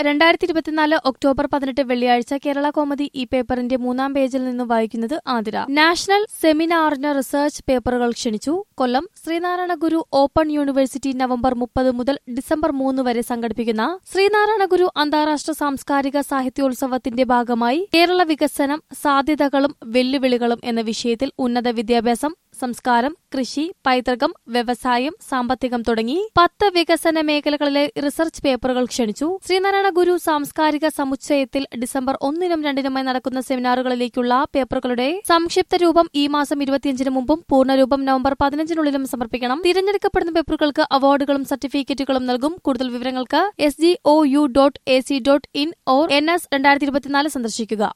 രണ്ടായിരത്തി ഇരുപത്തിനാല് ഒക്ടോബർ പതിനെട്ട് വെള്ളിയാഴ്ച കേരള കോമഡി ഈ പേപ്പറിന്റെ മൂന്നാം പേജിൽ നിന്ന് വായിക്കുന്നത് ആതിര നാഷണൽ സെമിനാറിന് റിസർച്ച് പേപ്പറുകൾ ക്ഷണിച്ചു Kollam Sreenarayana Guru open university November മുപ്പത് മുതൽ ഡിസംബർ മൂന്ന് വരെ സംഘടിപ്പിക്കുന്ന ശ്രീനാരായണ ഗുരു അന്താരാഷ്ട്ര സാംസ്കാരിക സാഹിത്യോത്സവത്തിന്റെ ഭാഗമായി കേരള വികസനം സാധ്യതകളും വെല്ലുവിളികളും എന്ന വിഷയത്തിൽ ഉന്നത വിദ്യാഭ്യാസം സംസ്കാരം കൃഷി പൈതൃകം വ്യവസായം സാമ്പത്തികം തുടങ്ങി പത്ത് വികസന മേഖലകളിലെ റിസർച്ച് പേപ്പറുകൾ ക്ഷണിച്ചു ശ്രീനാരായണ ഗുരു സാംസ്കാരിക സമുച്ചയത്തിൽ ഡിസംബർ ഒന്നിനും രണ്ടിനുമായി നടക്കുന്ന സെമിനാറുകളിലേക്കുള്ള പേപ്പറുകളുടെ സംക്ഷിപ്ത രൂപം ഈ മാസം ഇരുപത്തിയഞ്ചിന് മുമ്പും പൂർണ്ണരൂപം നവംബർ പതിനഞ്ചിനുള്ളിലും സമർപ്പിക്കണം തിരഞ്ഞെടുക്കപ്പെടുന്ന പേപ്പറുകൾക്ക് അവാർഡുകളും സർട്ടിഫിക്കറ്റുകളും നൽകും കൂടുതൽ വിവരങ്ങൾക്ക് S G O U dot A C dot in or N S രണ്ടായിരത്തി ഇരുപത്തിനാല് സന്ദർശിക്കുക